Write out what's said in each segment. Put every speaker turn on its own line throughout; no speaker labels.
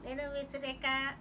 నేను మీ సురేఖ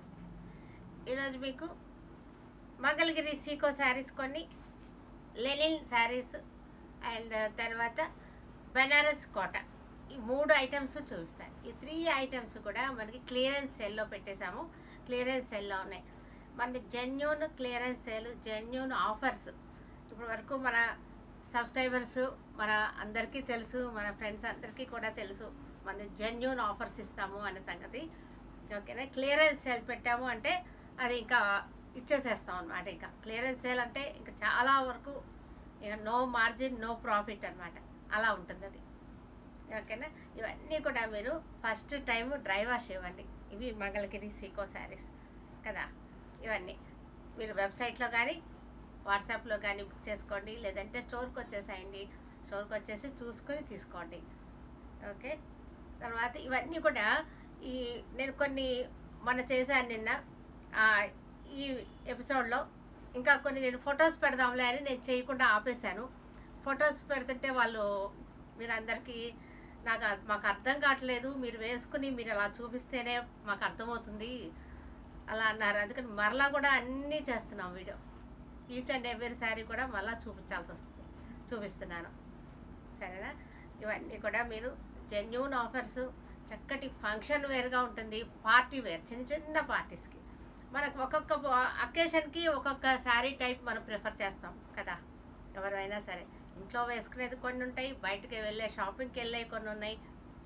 ఈరోజు మీకు మంగళగిరి సీకో శారీస్ కొన్ని లెనిన్ శారీస్ అండ్ తర్వాత బెనారస్ కోట ఈ మూడు ఐటమ్స్ చూపిస్తాను ఈ త్రీ ఐటమ్స్ కూడా మనకి క్లియరెన్స్ సెల్లో పెట్టేశాము క్లియరెన్స్ సెల్లో ఉన్నాయి మనది genuine clearance sale genuine offers ఇప్పటి వరకు మన సబ్స్క్రైబర్స్ మన అందరికీ తెలుసు మన ఫ్రెండ్స్ అందరికీ కూడా తెలుసు మన జెన్యున్ ఆఫర్స్ ఇస్తాము అనే సంగతి ఓకేనా క్లియరెన్స్ సేల్ పెట్టాము అంటే అది ఇంకా ఇచ్చేసేస్తాం అనమాట ఇంకా క్లియరెన్స్ సేల్ అంటే ఇంకా చాలా వరకు ఇక నో మార్జిన్ నో ప్రాఫిట్ అనమాట అలా ఉంటుంది అది ఓకేనా ఇవన్నీ కూడా మీరు ఫస్ట్ టైం డ్రై వాష్ ఇవ్వండి ఇవి మంగళగిరి సీకో శారీస్ కదా ఇవన్నీ మీరు వెబ్సైట్లో కానీ వాట్సాప్లో కానీ బుక్ చేసుకోండి లేదంటే స్టోర్కి వచ్చేసేయండి స్టోర్కి వచ్చేసి చూసుకొని తీసుకోండి ఓకే తర్వాత ఇవన్నీ కూడా ఈ నేను కొన్ని మన చేశాను నిన్న ఆ, ఈ ఎపిసోడ్లో ఇంకా కొన్ని నేను ఫొటోస్ పెడదాంలే అని నేను చేయకుండా ఆపేశాను ఫొటోస్ పెడుతుంటే వాళ్ళు మీరు అందరికీ నాకు అ- మాకు అర్థం కావట్లేదు మీరు వేసుకుని మీరు అలా చూపిస్తేనే మాకు అర్థమవుతుంది అలా అన్నారు అందుకని మరలా కూడా అన్నీ చేస్తున్నాం video each and every sari కూడా మళ్ళీ చూపించాల్సి వస్తుంది చూపిస్తున్నాను సరేనా ఇవన్నీ కూడా మీరు జెన్యున్ ఆఫర్స్ చక్కటి ఫంక్షన్ వేర్గా ఉంటుంది పార్టీ వేర్ చిన్న చిన్న పార్టీస్కి మనకు ఒక్కొక్క అకేషన్కి ఒక్కొక్క శారీ టైప్ మనం ప్రిఫర్ చేస్తాం కదా ఎవరైనా సరే ఇంట్లో వేసుకునేది కొన్ని ఉంటాయి బయటకి వెళ్ళే షాపింగ్కి వెళ్ళే కొన్ని ఉన్నాయి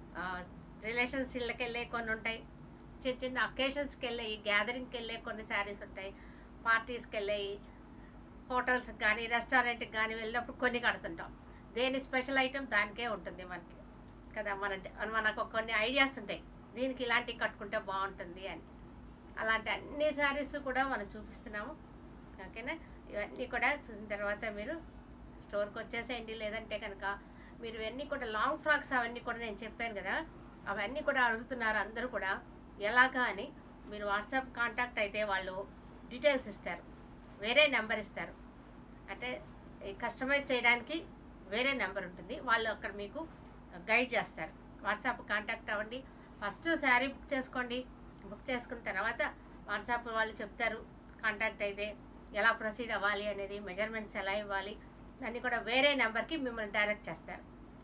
రిలేషన్స్ ఇళ్ళకి వెళ్ళే కొన్ని ఉంటాయి చిన్న చిన్న అకేషన్స్కి వెళ్ళే గ్యాదరింగ్కి వెళ్ళే కొన్ని శారీస్ ఉంటాయి పార్టీస్కి వెళ్ళేవి హోటల్స్కి కానీ రెస్టారెంట్కి కానీ వెళ్ళినప్పుడు కొన్ని కడుతుంటాం దేని స్పెషల్ ఐటెం దానికే ఉంటుంది మనకి కదా మన మనకు కొన్ని ఐడియాస్ ఉంటాయి దీనికి ఇలాంటివి కట్టుకుంటే బాగుంటుంది అని అలాంటి అన్ని శారీస్ కూడా మనం చూపిస్తున్నాము ఓకేనా ఇవన్నీ కూడా చూసిన తర్వాత మీరు స్టోర్కి వచ్చేసేయండి లేదంటే కనుక మీరు ఇవన్నీ కూడా లాంగ్ ఫ్రాక్స్ అవన్నీ కూడా నేను చెప్పాను కదా అవన్నీ కూడా అడుగుతున్నారు అందరూ కూడా ఎలాగా అని మీరు వాట్సాప్ కాంటాక్ట్ అయితే వాళ్ళు డీటెయిల్స్ ఇస్తారు వేరే నెంబర్ ఇస్తారు అంటే ఈ కస్టమైజ్ చేయడానికి వేరే నెంబర్ ఉంటుంది వాళ్ళు అక్కడ మీకు గైడ్ చేస్తారు వాట్సాప్ కాంటాక్ట్ అవ్వండి ఫస్ట్ శారీ బుక్ చేసుకోండి బుక్ చేసుకున్న తర్వాత వాట్సాప్ వాళ్ళు చెప్తారు కాంటాక్ట్ అయితే ఎలా ప్రొసీడ్ అవ్వాలి అనేది మెజర్మెంట్స్ ఎలా ఇవ్వాలి అన్నీ కూడా వేరే నెంబర్కి మిమ్మల్ని డైరెక్ట్ చేస్తారు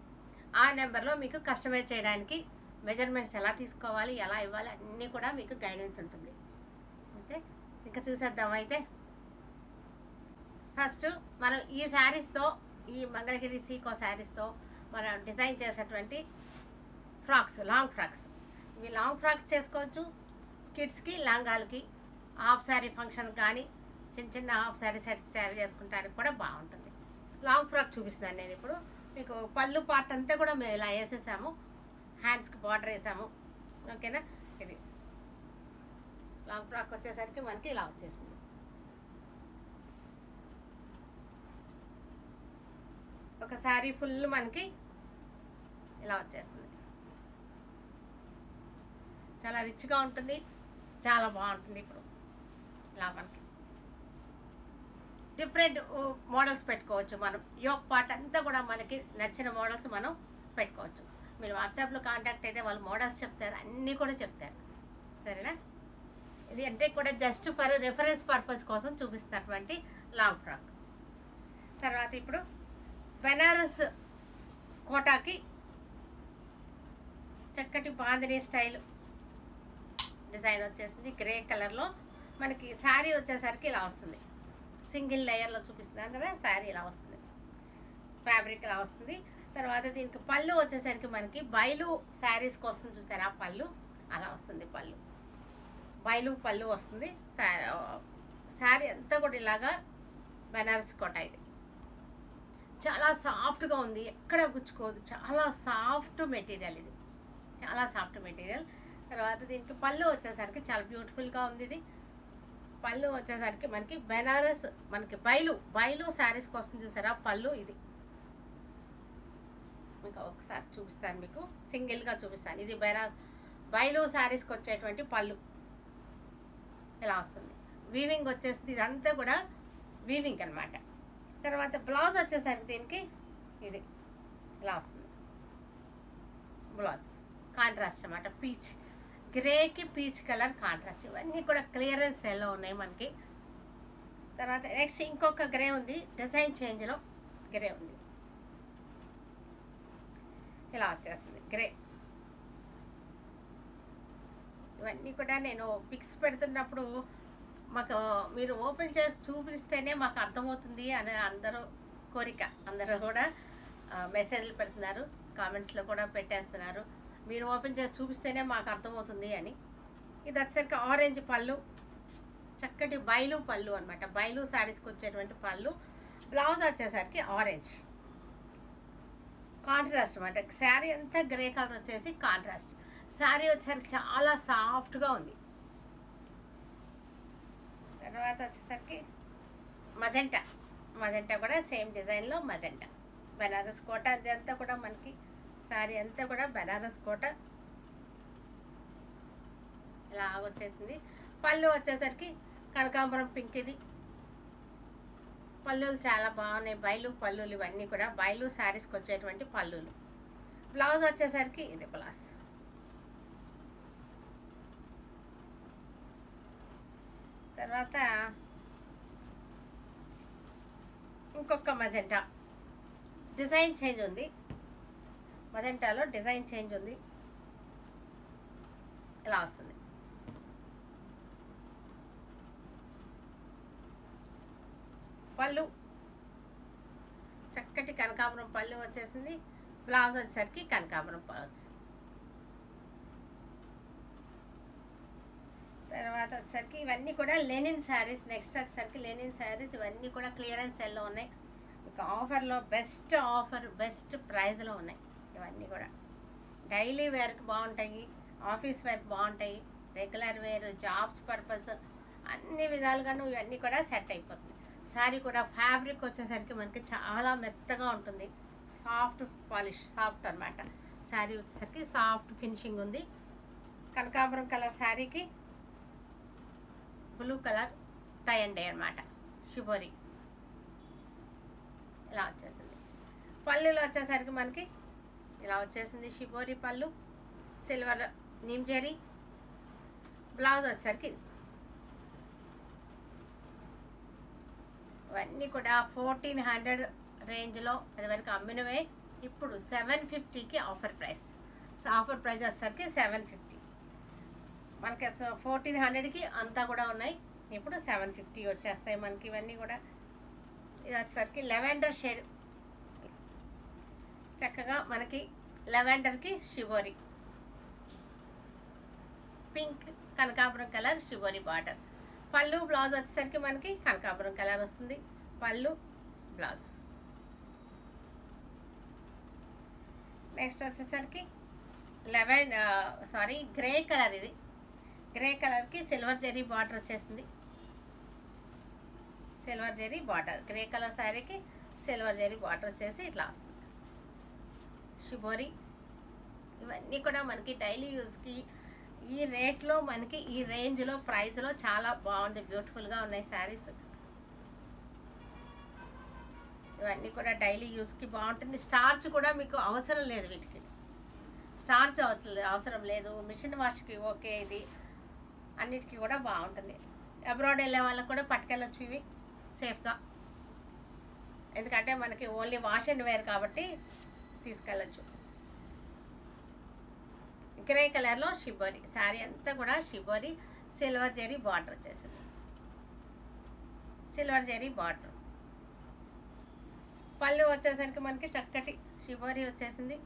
ఆ నెంబర్లో మీకు కస్టమైజ్ చేయడానికి మెజర్మెంట్స్ ఎలా తీసుకోవాలి ఎలా ఇవ్వాలి అన్నీ కూడా మీకు గైడెన్స్ ఉంటుంది ఓకే ఇంకా చూసేద్దాం అయితే ఫస్ట్ మనం ఈ శారీస్తో ఈ మంగళగిరి సీకో శారీస్తో మనం డిజైన్ చేసేటువంటి ఫ్రాక్స్ లాంగ్ ఫ్రాక్స్ ఇవి లాంగ్ ఫ్రాక్స్ చేసుకోవచ్చు కిడ్స్కి లంగాలకి హాఫ్ శారీ ఫంక్షన్ కానీ చిన్న చిన్న హాఫ్ శారీ సెట్స్ తయారు చేసుకుంటానికి కూడా బాగుంటుంది లాంగ్ ఫ్రాక్ చూపిస్తున్నాను నేను ఇప్పుడు మీకు పళ్ళు పార్ట్ అంతా కూడా మేము ఇలా వేసేసాము హ్యాండ్స్కి బార్డర్ వేసాము ఓకేనా ఇది లాంగ్ ఫ్రాక్ వచ్చేసరికి మనకి ఇలా వచ్చేసింది ఒక శారీ ఫుల్ మనకి ఇలా వచ్చేస్తుంది చాలా రిచ్గా ఉంటుంది చాలా బాగుంటుంది ఇప్పుడు ఇలా మనకి డిఫరెంట్ మోడల్స్ పెట్టుకోవచ్చు మనం యోక్ పార్ట్ అంతా కూడా మనకి నచ్చిన మోడల్స్ మనం పెట్టుకోవచ్చు మీరు వాట్సాప్లో కాంటాక్ట్ అయితే వాళ్ళు మోడల్స్ చెప్తారు అన్నీ కూడా చెప్తారు సరేనా ఇది అంటే కూడా జస్ట్ ఫర్ రెఫరెన్స్ పర్పస్ కోసం చూపిస్తున్నటువంటి లాంగ్ ఫ్రాక్ తర్వాత ఇప్పుడు బెనారస్ కోటాకి చక్కటి బాందిని స్టైల్ డిజైన్ వచ్చేసింది గ్రే కలర్లో మనకి శారీ వచ్చేసరికి ఇలా వస్తుంది సింగిల్ లేయర్లో చూపిస్తున్నాను కదా శారీ ఇలా వస్తుంది ఫ్యాబ్రిక్ ఇలా వస్తుంది తర్వాత దీనికి పళ్ళు వచ్చేసరికి మనకి బయలు శారీస్కి వస్తుంది చూసారా పళ్ళు అలా వస్తుంది పళ్ళు బయలు పళ్ళు వస్తుంది శారీ అంతా కూడా ఇలాగా బెనారస్ కోట ఇది చాలా సాఫ్ట్గా ఉంది ఎక్కడ గుచ్చుకోదు చాలా సాఫ్ట్ మెటీరియల్ ఇది చాలా సాఫ్ట్ మెటీరియల్ తర్వాత దీనికి పళ్ళు వచ్చేసరికి చాలా బ్యూటిఫుల్గా ఉంది ఇది పళ్ళు వచ్చేసరికి మనకి బెనారస్ మనకి బయలు బయలు శారీస్కి వస్తుంది చూసారా పళ్ళు ఇది మీకు ఒకసారి చూపిస్తాను మీకు సింగిల్గా చూపిస్తాను ఇది బెనా బయలు శారీస్కి వచ్చేటువంటి పళ్ళు ఇలా వస్తుంది వీవింగ్ వచ్చేసింది ఇదంతా కూడా వీవింగ్ అన్నమాట తర్వాత బ్లౌజ్ వచ్చేసరికి దీనికి ఇది ఇలా వస్తుంది బ్లౌజ్ కాంట్రాస్ట్ అన్నమాట పీచ్ గ్రేకి పీచ్ కలర్ కాంట్రాస్ట్ ఇవన్నీ కూడా క్లియరెన్స్ సెల్లో ఉన్నాయి మనకి తర్వాత నెక్స్ట్ ఇంకొక గ్రే ఉంది డిజైన్ చేంజ్లో గ్రే ఉంది ఇలా వచ్చేస్తుంది గ్రే ఇవన్నీ కూడా నేను పిక్స్ పెడుతున్నప్పుడు మాకు మీరు ఓపెన్ చేసి చూపిస్తేనే మాకు అర్థమవుతుంది అని అందరూ కోరిక అందరూ కూడా ఆ, మెసేజ్లు పెడుతున్నారు కామెంట్స్లో కూడా పెట్టేస్తున్నారు మీరు ఓపెన్ చేసి చూపిస్తేనే మాకు అర్థమవుతుంది అని ఇది వచ్చేసరికి ఆరెంజ్ పళ్ళు చక్కటి బయలు పళ్ళు అనమాట బయలు శారీస్కి వచ్చేటువంటి పళ్ళు బ్లౌజ్ వచ్చేసరికి ఆరెంజ్ కాంట్రాస్ట్ అనమాట శారీ అంతా గ్రే కలర్ వచ్చేసి కాంట్రాస్ట్ శారీ వచ్చేసరికి చాలా సాఫ్ట్గా ఉంది తర్వాత వచ్చేసరికి మజెంటా మజెంటా కూడా సేమ్ డిజైన్లో మజెంటా బెనారస్ కోట అదంతా కూడా మనకి శారీ అంతా కూడా బెనారస్ కోట ఇలా వచ్చేసింది పళ్ళు వచ్చేసరికి కనకాంబరం పింక్ ఇది పళ్ళులు చాలా బాగున్నాయి బయలు పళ్ళులు ఇవన్నీ కూడా బయలు శారీస్కి వచ్చేటువంటి పళ్ళులు బ్లౌజ్ వచ్చేసరికి ఇది బ్లౌజ్ తర్వాత ఇంకొక మజెంటా డిజైన్ చేంజ్ ఉంది మజెంటాలో డిజైన్ చేంజ్ ఉంది ఇలా వస్తుంది పళ్ళు చక్కటి కనకాంబరం పళ్ళు వచ్చేసింది బ్లౌజ్ వచ్చేసరికి కనకాంబరం బ్లౌజ్ తర్వాత వచ్చేసరికి ఇవన్నీ కూడా లెనిన్ శారీస్ నెక్స్ట్ వచ్చేసరికి లెనిన్ శారీస్ ఇవన్నీ కూడా క్లియరెన్స్ సెల్లో ఉన్నాయి మీకు ఆఫర్లో బెస్ట్ ఆఫర్ బెస్ట్ ప్రైస్లో ఉన్నాయి ఇవన్నీ కూడా డైలీ వేర్కి బాగుంటాయి ఆఫీస్ వేర్కి బాగుంటాయి రెగ్యులర్ వేర్ జాబ్స్ పర్పస్ అన్ని విధాలుగాను ఇవన్నీ కూడా సెట్ అయిపోతుంది శారీ కూడా ఫ్యాబ్రిక్ వచ్చేసరికి మనకి చాలా మెత్తగా ఉంటుంది సాఫ్ట్ పాలిష్ సాఫ్ట్ అన్నమాట శారీ వచ్చేసరికి సాఫ్ట్ ఫినిషింగ్ ఉంది కనకాంబరం కలర్ శారీకి blue colour tie and dye అనమాట షిబోరి ఇలా వచ్చేసింది పళ్ళులో వచ్చేసరికి మనకి ఇలా వచ్చేసింది షిబోరి పళ్ళు సిల్వర్ నిమ్జరీ బ్లౌజ్ వచ్చేసరికి ఇది. ఇవన్నీ కూడా ఫోర్టీన్ హండ్రెడ్ రేంజ్లో అది వరకు అమ్మినవే ఇప్పుడు సెవెన్ ఫిఫ్టీకి offer price so offer price వచ్చేసరికి సెవెన్ ఫిఫ్టీ మనకి ఫోర్టీన్ హండ్రెడ్కి అంతా కూడా ఉన్నాయి ఇప్పుడు సెవెన్ ఫిఫ్టీ వచ్చేస్తాయి మనకి ఇవన్నీ కూడా ఇది వచ్చేసరికి లెవెండర్ షేడ్ చక్కగా మనకి లెవెండర్కి షిబోరి పింక్ కనకాంబరం colour shibori border pallu blouse వచ్చేసరికి మనకి కనకాంబరం కలర్ వస్తుంది పళ్ళు బ్లౌజ్ నెక్స్ట్ వచ్చేసరికి లెవెన్ సారీ గ్రే కలర్ ఇది గ్రే కలర్కి సిల్వర్ జెరీ బార్డర్ వచ్చేసింది silver zari border grey colour శారీకి సిల్వర్ జెరీ బార్డర్ వచ్చేసి ఇట్లా వస్తుంది షిబోరి ఇవన్నీ కూడా మనకి డైలీ యూస్కి ఈ రేట్లో మనకి ఈ రేంజ్లో ప్రైస్లో చాలా బాగుంది బ్యూటిఫుల్గా ఉన్నాయి శారీస్ ఇవన్నీ కూడా డైలీ యూస్కి బాగుంటుంది స్టార్చ్ కూడా మీకు అవసరం లేదు వీటికి స్టార్చ్ అవుతుంది అవసరం లేదు మిషన్ వాష్కి ఓకే ఇది అన్నిటికీ కూడా బాగుంటుంది అబ్రాడ్ వెళ్ళే వాళ్ళకి కూడా పట్టుకెళ్ళొచ్చు ఇవి సేఫ్గా ఎందుకంటే మనకి ఓన్లీ వాష్ అండ్ వేర్ కాబట్టి తీసుకెళ్ళచ్చు గ్రే కలర్లో షిబోరి శారీ అంతా కూడా షిబోరి సిల్వర్ జెరీ బార్డర్ వచ్చేసింది సిల్వర్ జెరీ బార్డర్ పళ్ళు వచ్చేసరికి మనకి చక్కటి షిబోరి వచ్చేసింది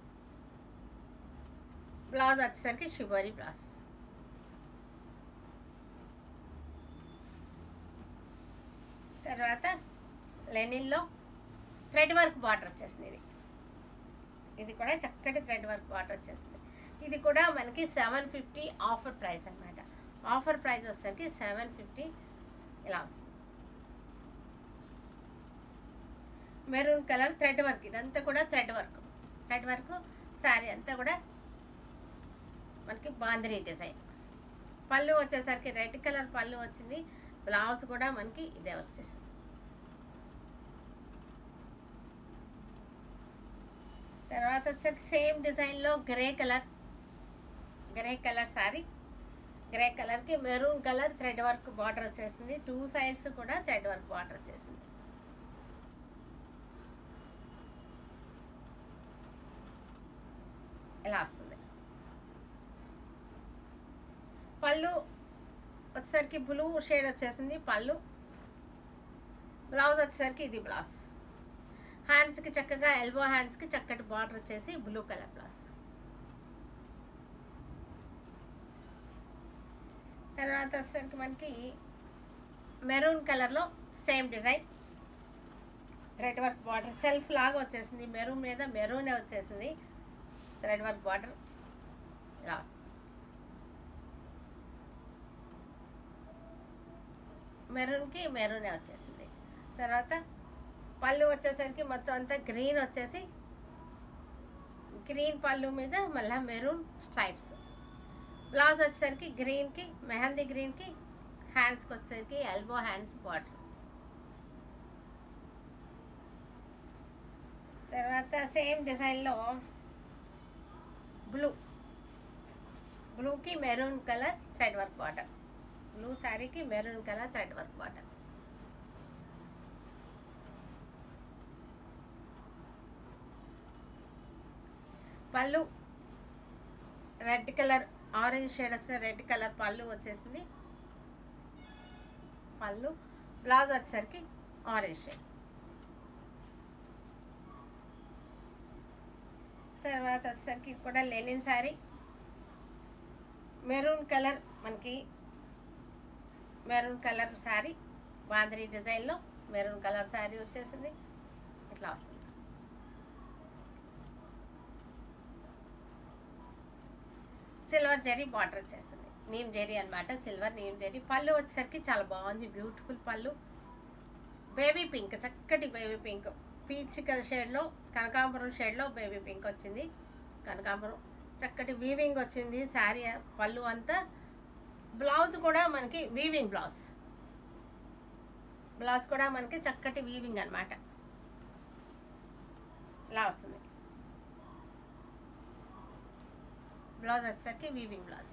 బ్లౌజ్ వచ్చేసరికి షిబోరి బ్లౌజ్ తర్వాత లెనిన్లో థ్రెడ్ వర్క్ బార్డర్ వచ్చేసింది ఇది ఇది కూడా చక్కటి థ్రెడ్ వర్క్ బార్డర్ వచ్చేసింది ఇది కూడా మనకి సెవెన్ ఫిఫ్టీ ఆఫర్ ప్రైస్ అనమాట ఆఫర్ ప్రైస్ వచ్చేసరికి సెవెన్ ఫిఫ్టీ ఇలా వస్తుంది మెరూన్ కలర్ థ్రెడ్ వర్క్ ఇదంతా కూడా thread work thread work sari అంతా కూడా మనకి బాందిని డిజైన్ పళ్ళు వచ్చేసరికి రెడ్ కలర్ పళ్ళు వచ్చింది బ్లౌజ్ కూడా మనకి ఇదే వచ్చేసింది తర్వాత వచ్చేసరికి సేమ్ డిజైన్లో grey colour grey colour sari grey కలర్కి maroon colour thread work border వచ్చేసింది టూ సైడ్స్ కూడా థ్రెడ్ వర్క్ బార్డర్ వచ్చేసింది ఇలా వస్తుంది పళ్ళు వచ్చేసరికి బ్లూ షేడ్ వచ్చేసింది పళ్ళు బ్లౌజ్ వచ్చేసరికి ఇది బ్లౌజ్ హ్యాండ్స్కి చక్కగా ఎల్బో హ్యాండ్స్కి చక్కటి బార్డర్ వచ్చేసి బ్లూ కలర్ బ్లౌజ్ తర్వాత వచ్చేసరికి మనకి మెరూన్ కలర్లో same design thread work border self లాగా వచ్చేసింది మెరూన్ మీద మెరూనే వచ్చేసింది థ్రెడ్ వర్క్ బార్డర్ ఇలా మెరూన్కి మెరూనే వచ్చేసింది తర్వాత పళ్ళు వచ్చేసరికి మొత్తం అంతా గ్రీన్ వచ్చేసి గ్రీన్ పళ్ళు మీద మళ్ళీ మెరూన్ స్ట్రైప్స్ బ్లౌజ్ వచ్చేసరికి గ్రీన్కి మెహందీ గ్రీన్కి హ్యాండ్స్కి వచ్చేసరికి ఎల్బో హ్యాండ్స్ బార్డర్ తర్వాత సేమ్ డిజైన్లో బ్లూ బ్లూకి maroon colour thread work border blue శారీకి maroon colour thread work border pallu red colour orange shade వచ్చిన రెడ్ కలర్ పళ్ళు వచ్చేసింది పళ్ళు బ్లౌజ్ వచ్చేసరికి ఆరెంజ్ షేడ్ తర్వాత వచ్చేసరికి ఇది కూడా లెనిన్ శారీ మెరూన్ కలర్ మనకి మెరూన్ కలర్ శారీ బాంద్రీ డిజైన్లో మెరూన్ కలర్ శారీ వచ్చేసింది ఇట్లా వస్తుంది సిల్వర్ జరీ బార్డర్ వచ్చేసింది నీమ్ జరీ అనమాట సిల్వర్ నీమ్ జరీ పళ్ళు వచ్చేసరికి చాలా బాగుంది బ్యూటిఫుల్ పళ్ళు బేబీ పింక్ చక్కటి బేబీ పింక్ పీచ్ కలర్ షేడ్లో కనకాంబరం షేడ్లో బేబీ పింక్ వచ్చింది కనకాంబరం చక్కటి వీవింగ్ వచ్చింది శారీ పళ్ళు అంతా బ్లౌజ్ కూడా మనకి వీవింగ్ బ్లౌజ్ బ్లౌజ్ కూడా మనకి చక్కటి వీవింగ్ అనమాట ఇలా వస్తుంది బ్లౌజ్ వచ్చేసరికి వీవింగ్ బ్లౌజ్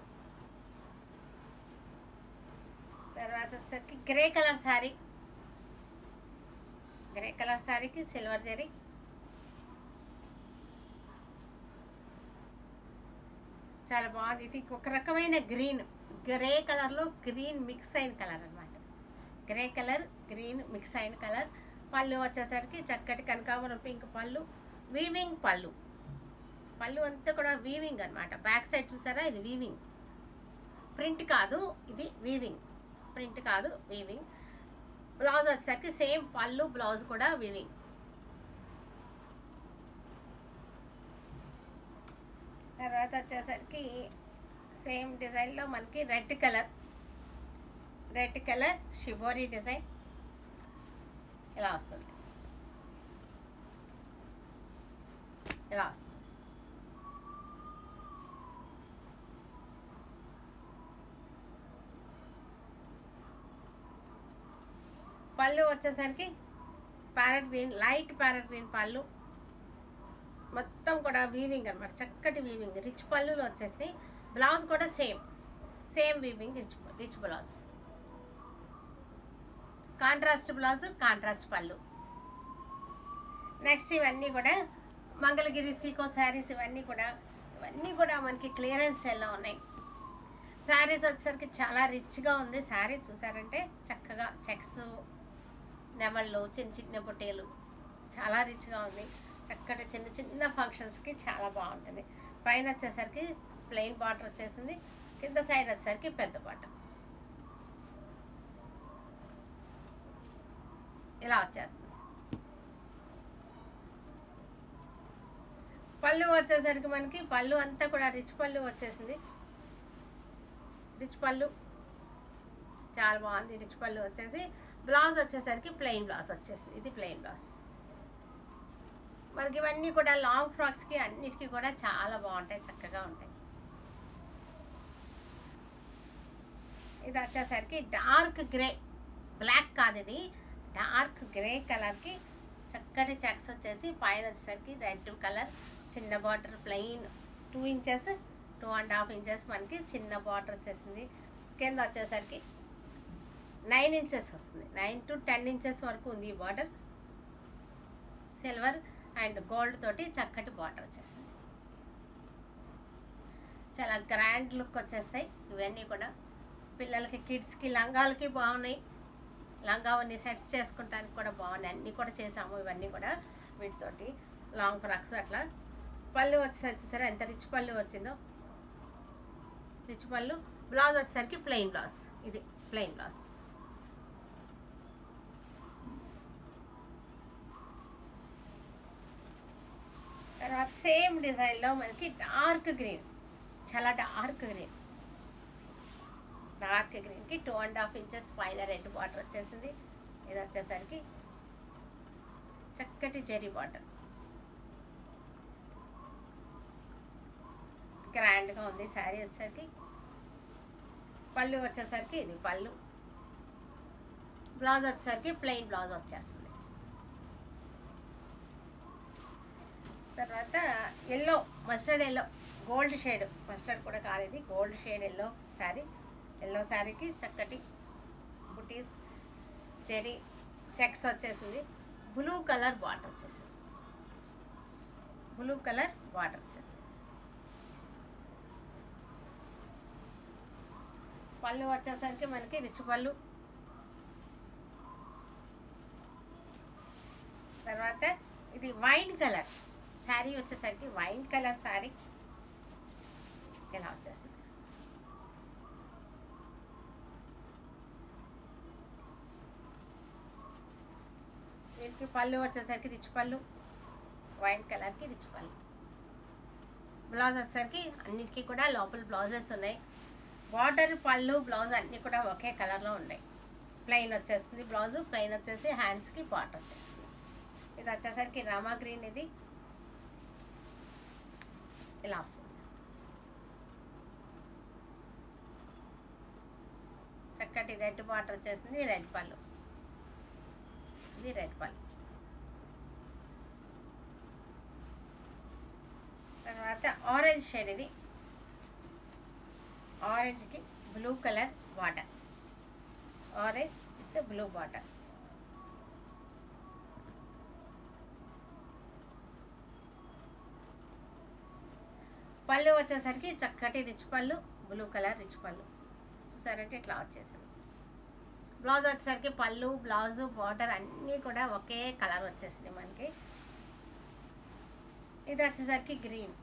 తర్వాత వచ్చేసరికి grey colour sari grey colour శారీకి సిల్వర్ జరీ చాలా బాగుంది ఇది ఒక రకమైన గ్రీన్ గ్రే కలర్లో గ్రీన్ మిక్స్ అయిన కలర్ అనమాట గ్రే కలర్ గ్రీన్ మిక్స్ అయిన కలర్ పళ్ళు వచ్చేసరికి చక్కటి కనకాంబరం పింక్ పళ్ళు వీవింగ్ పళ్ళు పళ్ళు అంతా కూడా వీవింగ్ అనమాట బ్యాక్ సైడ్ చూసారా ఇది వీవింగ్ ప్రింట్ కాదు ఇది వీవింగ్ ప్రింట్ కాదు వీవింగ్ బ్లౌజ్ వచ్చేసరికి సేమ్ పళ్ళు బ్లౌజ్ కూడా వీవింగ్ తర్వాత వచ్చేసరికి సేమ్ డిజైన్లో మనకి red colour red colour shibori design ఇలా వస్తుంది ఇలా వస్తుంది పళ్ళు వచ్చేసరికి parrot green light parrot green pallu మొత్తం కూడా వీవింగ్ అనమాట చక్కటి వీవింగ్ రిచ్ పళ్ళులో వచ్చేసి బ్లౌజ్ కూడా same same weaving rich rich blouse contrast blouse contrast pallu next ఇవన్నీ కూడా మంగళగిరి సీకో శారీస్ ఇవన్నీ కూడా ఇవన్నీ కూడా మనకి క్లియరెన్స్ సెల్లో ఉన్నాయి శారీస్ వచ్చేసరికి చాలా రిచ్గా ఉంది శారీ చూసారంటే చక్కగా చెక్స్ నెమళ్ళు చిన్న చిన్న బొట్టేలు చాలా రిచ్గా ఉంది చక్కటి చిన్న చిన్న ఫంక్షన్స్కి చాలా బాగుంటుంది పైన వచ్చేసరికి ప్లెయిన్ బార్డర్ వచ్చేసింది కింద సైడ్ వచ్చేసరికి పెద్ద బార్డర్ ఇలా వచ్చేస్తుంది పళ్ళు వచ్చేసరికి మనకి పళ్ళు అంతా కూడా రిచ్ పళ్ళు వచ్చేసింది రిచ్ పళ్ళు చాలా బాగుంది రిచ్ పళ్ళు వచ్చేసి బ్లౌజ్ వచ్చేసరికి ప్లెయిన్ బ్లౌజ్ వచ్చేసింది ఇది ప్లెయిన్ బ్లౌజ్ మనకి ఇవన్నీ కూడా లాంగ్ ఫ్రాక్స్కి అన్నిటికీ కూడా చాలా బాగుంటాయి చక్కగా ఉంటాయి ఇది వచ్చేసరికి డార్క్ గ్రే బ్లాక్ కాదు ఇది డార్క్ గ్రే కలర్కి చక్కటి చెక్స్ వచ్చేసి పైన వచ్చేసరికి రెడ్ కలర్ చిన్న border plain two inches two two and half inches మనకి చిన్న బార్డర్ వచ్చేసింది కింద వచ్చేసరికి నైన్ ఇంచెస్ వస్తుంది నైన్ టు టెన్ ఇంచెస్ వరకు ఉంది ఈ బార్డర్ సిల్వర్ అండ్ గోల్డ్ తోటి చక్కటి బార్డర్ వచ్చేసింది చాలా గ్రాండ్ లుక్ వచ్చేస్తాయి ఇవన్నీ కూడా పిల్లలకి కిడ్స్కి లంగాలకి బాగున్నాయి లంగావన్నీ సెట్స్ చేసుకుంటానికి కూడా బాగున్నాయి అన్నీ కూడా చేసాము ఇవన్నీ కూడా వీటితోటి లాంగ్ ఫ్రాక్స్ అట్లా పళ్ళు వచ్చేసరికి సరే ఎంత రిచ్ పళ్ళు వచ్చిందో రిచ్ పళ్ళు బ్లౌజ్ వచ్చేసరికి ప్లెయిన్ బ్లౌజ్ ఇది ప్లెయిన్ బ్లౌజ్ తర్వాత సేమ్ డిజైన్లో మనకి డార్క్ గ్రీన్ చాలా డార్క్ గ్రీన్ డార్క్ గ్రీన్కి టూ అండ్ హాఫ్ ఇంచెస్ పైన రెడ్ బార్డర్ వచ్చేసింది ఇది వచ్చేసరికి చక్కటి జెరీ బార్డర్ గ్రాండ్గా ఉంది శారీ వచ్చేసరికి పళ్ళు వచ్చేసరికి ఇది పళ్ళు బ్లౌజ్ వచ్చేసరికి ప్లెయిన్ బ్లౌజ్ వచ్చేస్తుంది తర్వాత yellow mustard yellow gold shade mustard కూడా కాదు ఇది gold shade yellow sari yellow శారీకి చక్కటి బుటీస్ చెరీ చెక్స్ వచ్చేసింది బ్లూ కలర్ బాటర్ వచ్చేసింది బ్లూ కలర్ బాటర్ వచ్చేసింది పళ్ళు వచ్చేసరికి మనకి రిచ్ పళ్ళు తర్వాత ఇది వైన్ కలర్ శారీ వచ్చేసరికి వైన్ కలర్ శారీ ఇలా వచ్చేస్తుంది వీటికి పళ్ళు వచ్చేసరికి రిచ్ పళ్ళు వైన్ కలర్కి రిచ్ పళ్ళు బ్లౌజ్ వచ్చేసరికి అన్నిటికీ కూడా లోపల బ్లౌజెస్ ఉన్నాయి బార్డర్ పళ్ళు బ్లౌజ్ అన్నీ కూడా ఒకే కలర్లో ఉన్నాయి ప్లెయిన్ వచ్చేస్తుంది బ్లౌజ్ ప్లెయిన్ వచ్చేసి హ్యాండ్స్కి బార్డర్ వచ్చేస్తుంది ఇది వచ్చేసరికి రామా గ్రీన్ ఇది ఇలా వస్తుంది చక్కటి రెడ్ బార్డర్ వచ్చేసింది రెడ్ పళ్ళు ఇది రెడ్ పళ్ళు తర్వాత ఆరెంజ్ షేడ్ ఇది ఆరెంజ్కి blue colour border orange with blue border pallu వచ్చేసరికి చక్కటి రిచ్ పళ్ళు బ్లూ కలర్ రిచ్ పళ్ళు చూసారంటే ఇట్లా వచ్చేసింది బ్లౌజ్ వచ్చేసరికి పళ్ళు బ్లౌజ్ బార్డర్ అన్నీ కూడా ఒకే కలర్ వచ్చేసింది మనకి ఇది వచ్చేసరికి గ్రీన్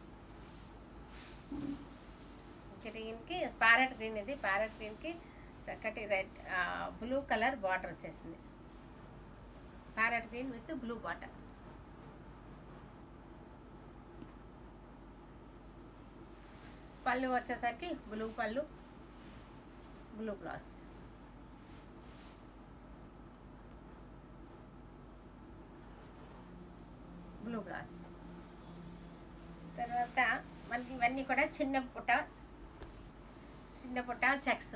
గ్రీన్కి ప్యారెట్ గ్రీన్ ఇది ప్యారెట్ గ్రీన్కి చక్కటి రెడ్ బ్లూ కలర్ బార్డర్ వచ్చేసింది parrot green with blue border pallu వచ్చేసరికి బ్లూ పళ్ళు బ్లూ బ్లౌజ్ బ్లూ బ్లౌజ్ తర్వాత మనకి ఇవన్నీ కూడా చిన్న పుట్ట చిన్న పుట్ట చెక్స్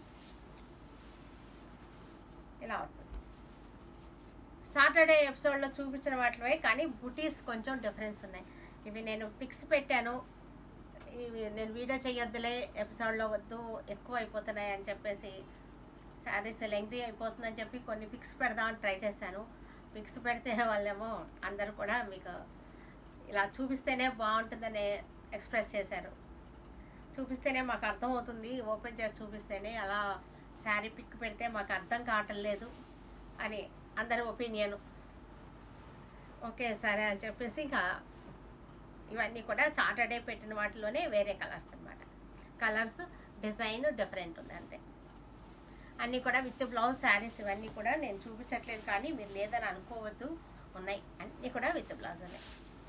ఇలా వస్తుంది సాటర్డే ఎపిసోడ్లో చూపించిన వాటిలో కానీ బుటీస్ కొంచెం డిఫరెన్స్ ఉన్నాయి ఇవి నేను పిక్స్ పెట్టాను ఇవి నేను వీడియో చేయొద్దులే ఎపిసోడ్లో వద్దు ఎక్కువ అయిపోతున్నాయి అని చెప్పేసి శారీస్ లెంగ్తీ అయిపోతుందని చెప్పి కొన్ని పిక్స్ పెడదామని ట్రై చేశాను పిక్స్ పెడితే వాళ్ళేమో అందరూ కూడా మీకు ఇలా చూపిస్తేనే బాగుంటుందని ఎక్స్ప్రెస్ చేశారు చూపిస్తేనే మాకు అర్థమవుతుంది ఓపెన్ చేసి చూపిస్తేనే అలా శారీ పిక్ పెడితే మాకు అర్థం కావటం లేదు అని అందరి ఒపీనియన్ ఓకే సరే అని చెప్పేసి ఇంకా ఇవన్నీ కూడా సాటర్డే పెట్టిన వాటిలోనే వేరే కలర్స్ అన్నమాట కలర్స్ డిజైన్ డిఫరెంట్ ఉంది అంతే అన్నీ కూడా విత్ బ్లౌజ్ శారీస్ ఇవన్నీ కూడా నేను చూపించట్లేదు కానీ మీరు లేదని అనుకోవద్దు ఉన్నాయి అన్నీ కూడా విత్ బ్లౌజ్ ఉన్నాయి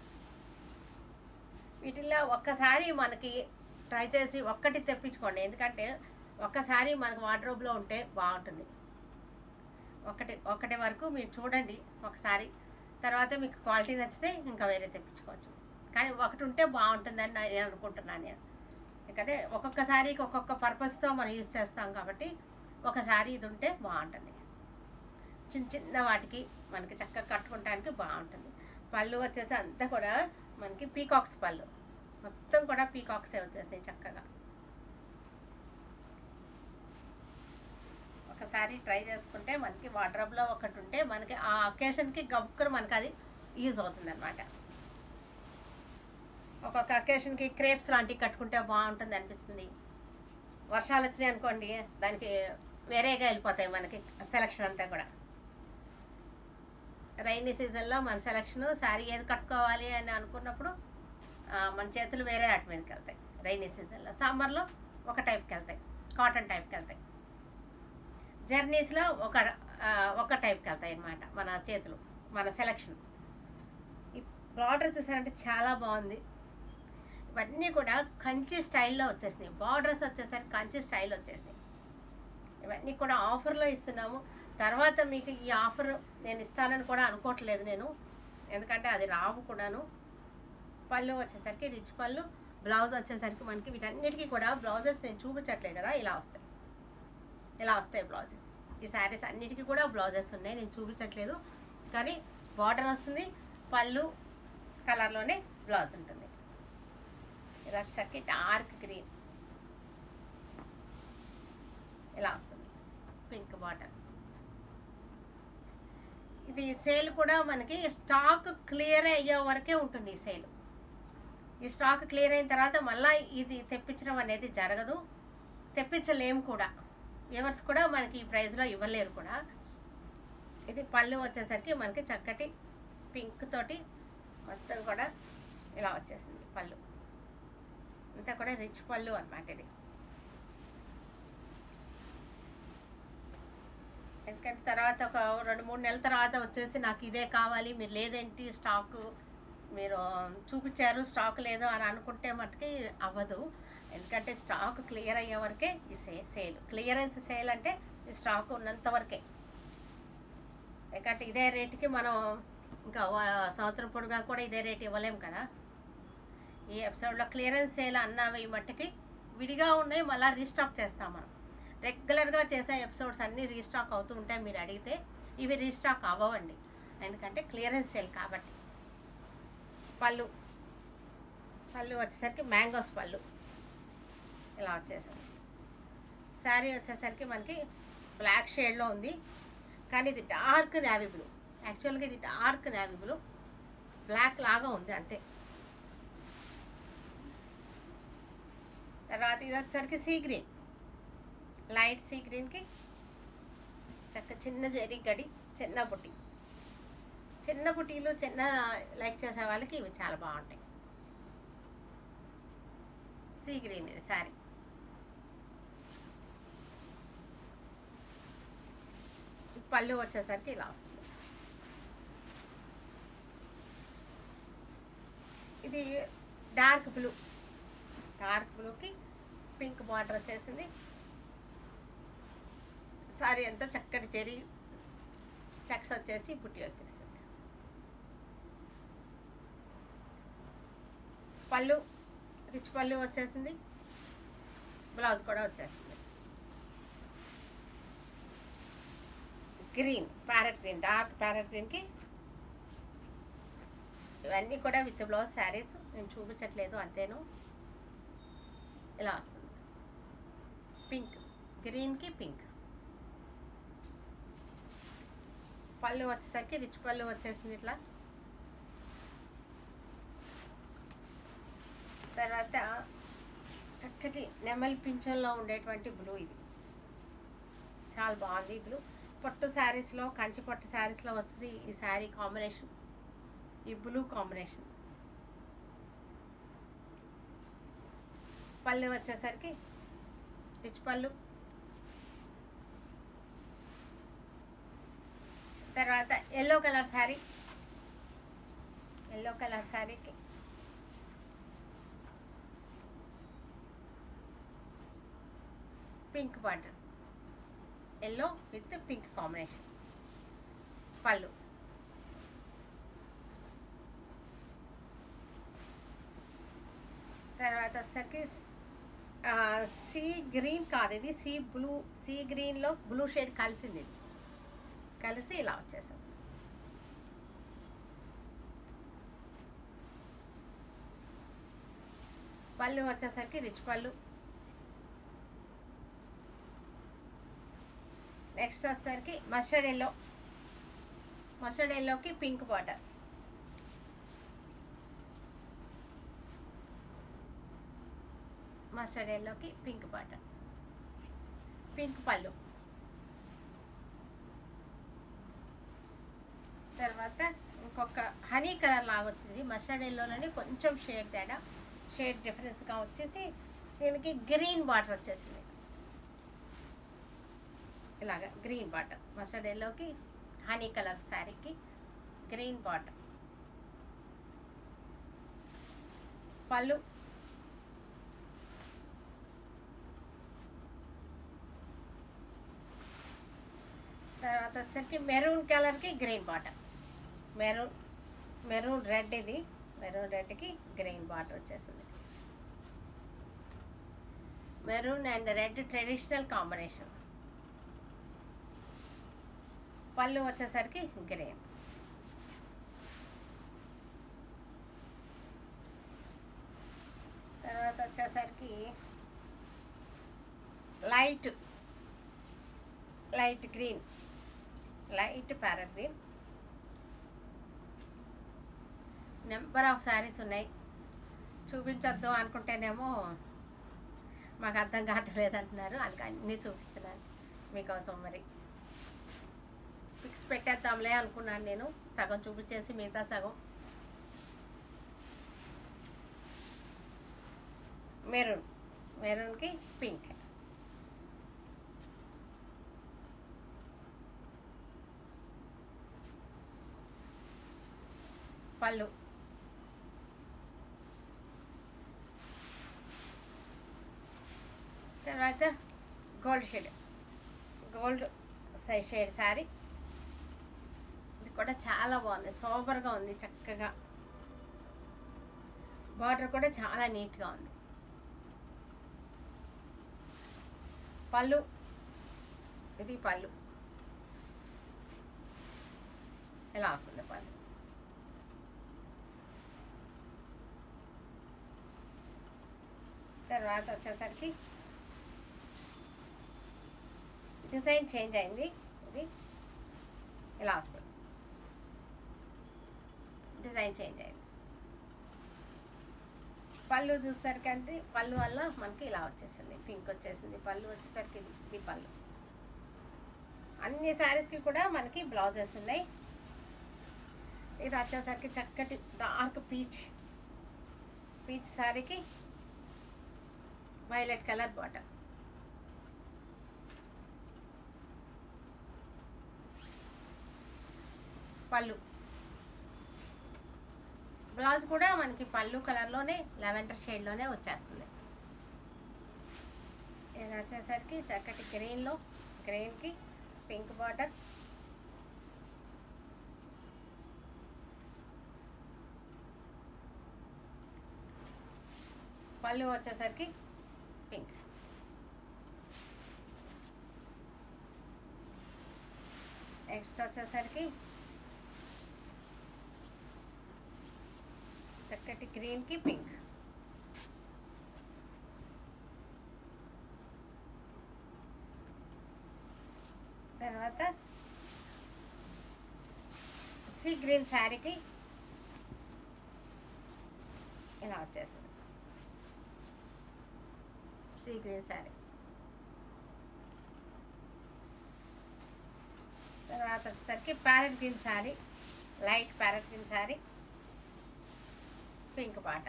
వీటిల్లో ఒక్కసారి మనకి ట్రై చేసి ఒక్కటి తెప్పించుకోండి ఎందుకంటే ఒక్కసారి మనకు వార్డ్రోబ్లో ఉంటే బాగుంటుంది ఒకటి ఒకటి వరకు మీరు చూడండి ఒకసారి తర్వాత మీకు క్వాలిటీ నచ్చితే ఇంకా వేరే తెప్పించుకోవచ్చు కానీ ఒకటి ఉంటే బాగుంటుందని నేను అనుకుంటున్నాను నేను ఎందుకంటే ఒక్కొక్క శారీకి ఒక్కొక్క పర్పస్తో మనం యూజ్ చేస్తాం కాబట్టి ఒక శారీ ఇది ఉంటే బాగుంటుంది చిన్న చిన్న వాటికి మనకి చక్కగా కట్టుకోవడానికి బాగుంటుంది పళ్ళు వచ్చేసి అంతా కూడా మనకి పీకాక్స్ పళ్ళు మొత్తం కూడా పీకాక్సే వచ్చేసినాయి చక్కగా ఒకసారి ట్రై చేసుకుంటే మనకి వార్డ్రోబ్లో ఒకటి ఉంటే మనకి ఆ అకేషన్కి గబుక్కుని మనకి అది యూజ్ అవుతుంది అనమాట ఒక్కొక్క అకేషన్కి క్రేప్స్ లాంటివి కట్టుకుంటే బాగుంటుంది అనిపిస్తుంది వర్షాలు వచ్చినాయి అనుకోండి దానికి వేరేగా వెళ్ళిపోతాయి మనకి సెలక్షన్ అంతా కూడా రైనీ సీజన్లో మన సెలక్షన్ శారీ ఏది కట్టుకోవాలి అని అనుకున్నప్పుడు ఆ, మన చేతులు వేరే వాటి మీదకి వెళ్తాయి రైనీ సీజన్లో సమ్మర్లో ఒక టైప్కి వెళ్తాయి కాటన్ టైప్కి వెళ్తాయి జర్నీస్లో ఒక ఆ, ఒక టైప్కి వెళ్తాయి అన్నమాట మన చేతులు మన సెలక్షన్ ఈ బార్డర్ చూసారంటే చాలా బాగుంది ఇవన్నీ కూడా కంచి స్టైల్లో వచ్చేసినాయి బార్డర్స్ వచ్చేసరికి కంచి స్టైల్ వచ్చేసినాయి ఇవన్నీ కూడా ఆఫర్లో ఇస్తున్నాము తర్వాత మీకు ఈ ఆఫర్ నేను ఇస్తానని కూడా అనుకోవట్లేదు నేను ఎందుకంటే అది రావు కూడాను పళ్ళు వచ్చేసరికి రిచ్ పళ్ళు బ్లౌజ్ వచ్చేసరికి మనకి వీటన్నిటికీ కూడా బ్లౌజెస్ నేను చూపించట్లేదు కదా ఇలా వస్తాయి ఇలా వస్తాయి బ్లౌజెస్ ఈ శారీస్ అన్నిటికీ కూడా బ్లౌజెస్ ఉన్నాయి నేను చూపించట్లేదు కానీ బార్డర్ వస్తుంది పళ్ళు కలర్లోనే బ్లౌజ్ ఉంటుంది ఇది వచ్చేసరికి డార్క్ గ్రీన్ ఇలా వస్తుంది పింక్ బార్డర్ ఇది సేల్ కూడా మనకి స్టాక్ క్లియర్ అయ్యే వరకే ఉంటుంది ఈ సేల్ ఈ స్టాక్ క్లియర్ అయిన తర్వాత మళ్ళీ ఇది తెప్పించడం అనేది జరగదు తెప్పించలేము కూడా ఎవర్స్ కూడా మనకి ఈ ప్రైస్లో ఇవ్వలేరు కూడా ఇది పళ్ళు వచ్చేసరికి మనకి చక్కటి పింక్ తోటి మొత్తం కూడా ఇలా వచ్చేసింది పళ్ళు అంతా కూడా రిచ్ పళ్ళు అన్నమాట ఇది ఎందుకంటే తర్వాత ఒక రెండు మూడు నెలల తర్వాత వచ్చేసి నాకు ఇదే కావాలి మీరు లేదేంటి స్టాక్ మీరు చూపించారు స్టాక్ లేదు అని అనుకుంటే మటుకి అవ్వదు ఎందుకంటే స్టాక్ క్లియర్ అయ్యే వరకే ఈ సే సేల్ క్లియరెన్స్ సేల్ అంటే ఈ స్టాక్ ఉన్నంత వరకే ఎందుకంటే ఇదే రేటుకి మనం ఇంకా వా- సంవత్సరం పొడుగా కూడా ఇదే రేట్ ఇవ్వలేం కదా ఈ ఎపిసోడ్లో క్లియరెన్స్ సేల్ అన్నవి మట్టుకి విడిగా ఉన్నాయి మళ్ళీ రీస్టాక్ చేస్తాం మనం రెగ్యులర్గా చేసే ఎపిసోడ్స్ అన్నీ రీస్టాక్ అవుతూ ఉంటాయి మీరు అడిగితే ఇవి రీస్టాక్ అవ్వవండి ఎందుకంటే క్లియరెన్స్ సేల్ కాబట్టి పళ్ళు పళ్ళు వచ్చేసరికి మ్యాంగోస్ పళ్ళు ఇలా వచ్చేసరికి శారీ వచ్చేసరికి మనకి బ్లాక్ షేడ్లో ఉంది కానీ ఇది డార్క్ నేవీ బ్లూ యాక్చువల్గా ఇది డార్క్ నేవీ బ్లూ బ్లాక్ లాగా ఉంది అంతే తర్వాత ఇది వచ్చేసరికి సీ గ్రీన్ లైట్ సీ గ్రీన్కి చక్క చిన్న జరీ గడి చిన్న బుట్టి చిన్న బుట్టీలు చిన్న లైక్ చేసే వాళ్ళకి ఇవి చాలా బాగుంటాయి సీ గ్రీన్ ఇది సారీ పళ్ళు వచ్చేసరికి ఇలా వస్తుంది ఇది డార్క్ బ్లూ డార్క్ బ్లూకి పింక్ బార్డర్ వచ్చేసింది సారీ అంతా చక్కటి చెరి చెక్స్ వచ్చేసి బుట్టి వచ్చేసింది పళ్ళు రిచ్ పళ్ళు వచ్చేసింది బ్లౌజ్ కూడా వచ్చేసింది green parrot green dark parrot గ్రీన్కి ఇవన్నీ కూడా విత్ బ్లౌజ్ శారీస్ నేను చూపించట్లేదు అంతేను ఇలా వస్తుంది పింక్ గ్రీన్కి పింక్ పళ్ళు వచ్చేసరికి రిచ్ పళ్ళు వచ్చేసింది ఇట్లా తర్వాత చక్కటి నెమలి పింఛంలో ఉండేటువంటి బ్లూ ఇది చాలా బాగుంది ఈ బ్లూ పట్టు శారీస్లో కంచి పట్టు శారీస్లో వస్తుంది ఈ శారీ కాంబినేషన్ ఈ బ్లూ కాంబినేషన్ పళ్ళు వచ్చేసరికి రిచ్ పళ్ళు తర్వాత yellow colour sari yellow colour శారీకి pink border yellow with pink combination pallu తర్వాత వచ్చేసరికి ఆ, సీ గ్రీన్ కాదు ఇది సీ బ్లూ సీ గ్రీన్లో బ్లూ షేడ్ కలిసింది ఇది కలిసి ఇలా వచ్చేసాం పళ్ళు వచ్చేసరికి రిచ్ పళ్ళు నెక్స్ట్ వచ్చేసరికి మస్టర్డ్ ఎల్లో మస్టర్డ్ ఎల్లోకి పింక్ బార్డర్ మస్టర్డ్ ఎల్లోకి పింక్ బార్డర్ పింక్ పళ్ళు తర్వాత ఇంకొక హనీ కలర్ లాగా వచ్చింది మస్టర్డ్ ఎల్లోలోనే కొంచెం షేడ్ తేడా షేడ్ డిఫరెన్స్గా వచ్చేసి దీనికి గ్రీన్ బార్డర్ వచ్చేసింది ఇలాగ గ్రీన్ బార్డర్ మస్టర్డ్ ఎల్లోకి హనీ కలర్ శారీకి గ్రీన్ బార్డర్ పళ్ళు తర్వాత వచ్చేసరికి మెరూన్ కలర్కి green border maroon maroon red ఇది మెరూన్ రెడ్కి గ్రీన్ బార్డర్ వచ్చేసింది maroon and red traditional combination pallu వచ్చేసరికి గ్రీన్ తర్వాత వచ్చేసరికి light light green light parrot green number of saris ఉన్నాయి చూపించొద్దు అనుకుంటేనేమో మాకు అర్థం కావట్లేదు అంటున్నారు అందుకే అన్నీ చూపిస్తున్నాను మీకోసం మరి పిక్స్ పెట్టేద్దాంలే అనుకున్నాను నేను సగం చూపించేసి మిగతా సగం మెరూన్ మెరూన్కి పింక్ పళ్ళు తర్వాత గోల్డ్ షేడ్ గోల్డ్ సై షేడ్ శారీ ఇది కూడా చాలా బాగుంది సూపర్గా ఉంది చక్కగా బార్డర్ కూడా చాలా నీట్గా ఉంది పళ్ళు ఇది పళ్ళు ఇలా వస్తుంది పళ్ళు తర్వాత వచ్చేసరికి డిజైన్ చేంజ్ అయింది ఇది ఇలా వస్తుంది డిజైన్ చేంజ్ అయింది పళ్ళు చూసేసరికి అంటే పళ్ళు వల్ల మనకి ఇలా వచ్చేసింది పింక్ వచ్చేసింది పళ్ళు వచ్చేసరికి ఇది ఇది పళ్ళు అన్ని శారీస్కి కూడా మనకి బ్లౌజెస్ ఉన్నాయి ఇది వచ్చేసరికి చక్కటి డార్క్ పీచ్ పీచ్ శారీకి violet colour bottom pallu blouse కూడా మనకి పళ్ళు కలర్లోనే లెవెండర్ షేడ్లోనే వచ్చేస్తుంది ఇది వచ్చేసరికి చక్కటి గ్రీన్లో గ్రీన్కి పింక్ బార్డర్ పళ్ళు వచ్చేసరికి పింక్ నెక్స్ట్ వచ్చేసరికి చక్కటి గ్రీన్కి పింక్ తర్వాత సీ గ్రీన్ శారీకి ఇలా వచ్చేసింది సీ గ్రీన్ శారీ తర్వాత వచ్చేసరికి parrot green sari light parrot green sari pink పాట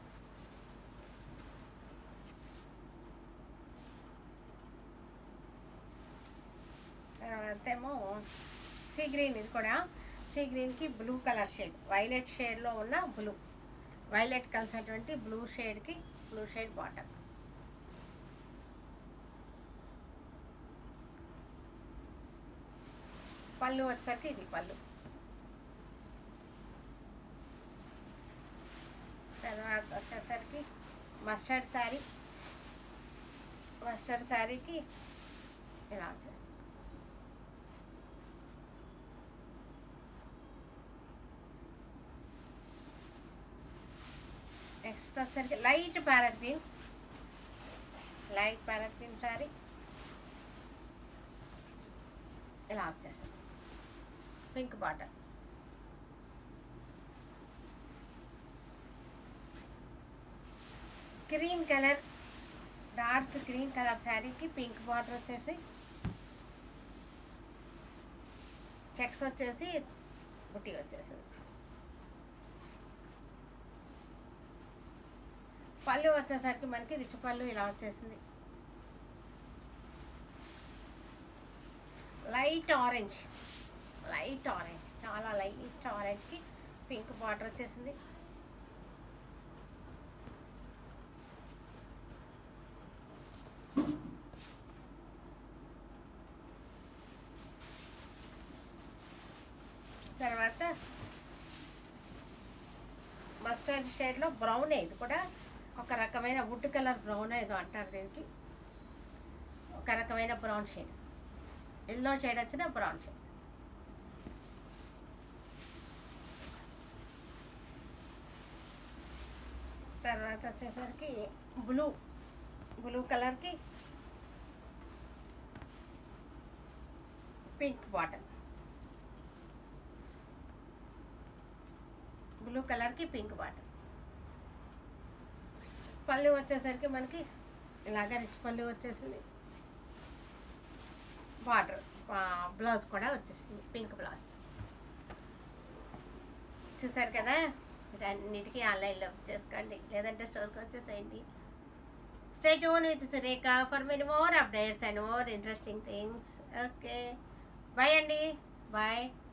తర్వాత ఏమో సీ గ్రీన్ ఇది కూడా సీ గ్రీన్కి బ్లూ కలర్ షేడ్ వైలెట్ షేడ్లో ఉన్న బ్లూ వైలెట్ కలిసినటువంటి బ్లూ షేడ్కి బ్లూ షేడ్ బాటమ్ పళ్ళు వచ్చేసరికి ఇది పళ్ళు తర్వాత వచ్చేసరికి మస్టర్డ్ శారీ మస్టర్డ్ శారీకి ఇలా వచ్చేస్తుంది నెక్స్ట్ నెక్స్ట్ వచ్చేసరికి light parrot green light parrot green sari ఇలా వచ్చేసాను pink bottle green colour dark green colour శారీకి పింక్ బార్డర్ వచ్చేసి చెక్స్ వచ్చేసి బుట్టి వచ్చేసింది పళ్ళు వచ్చేసరికి మనకి రిచ్ పళ్ళు ఇలా వచ్చేసింది లైట్ ఆరెంజ్ లైట్ ఆరెంజ్ చాలా లైట్ ఆరెంజ్కి పింక్ బార్డర్ వచ్చేసింది తర్వాత మస్టర్డ్ షేడ్లో బ్రౌన్ ఇది కూడా ఒక రకమైన వుడ్ కలర్ బ్రౌన్ ఏదో అంటారు దీనికి ఒక రకమైన బ్రౌన్ షేడ్ ఎల్లో షేడ్ వచ్చిన బ్రౌన్ షేడ్ తర్వాత వచ్చేసరికి బ్లూ బ్లూ కలర్కి పింక్ బాటల్ బ్లూ కలర్కి పింక్ బాటల్ పళ్ళు వచ్చేసరికి మనకి ఇలాగ రిచ్ పళ్ళు వచ్చేసింది బార్డర్ బ్లౌజ్ కూడా వచ్చేసింది పింక్ బ్లౌజ్ చూసారు కదా మీరు అన్నిటికీ ఆన్లైన్లో బుక్ చేసుకోండి లేదంటే స్టోర్కి వచ్చేసేయండి stay tune with Surekha for many more updates and more interesting things okay bye అండి బాయ్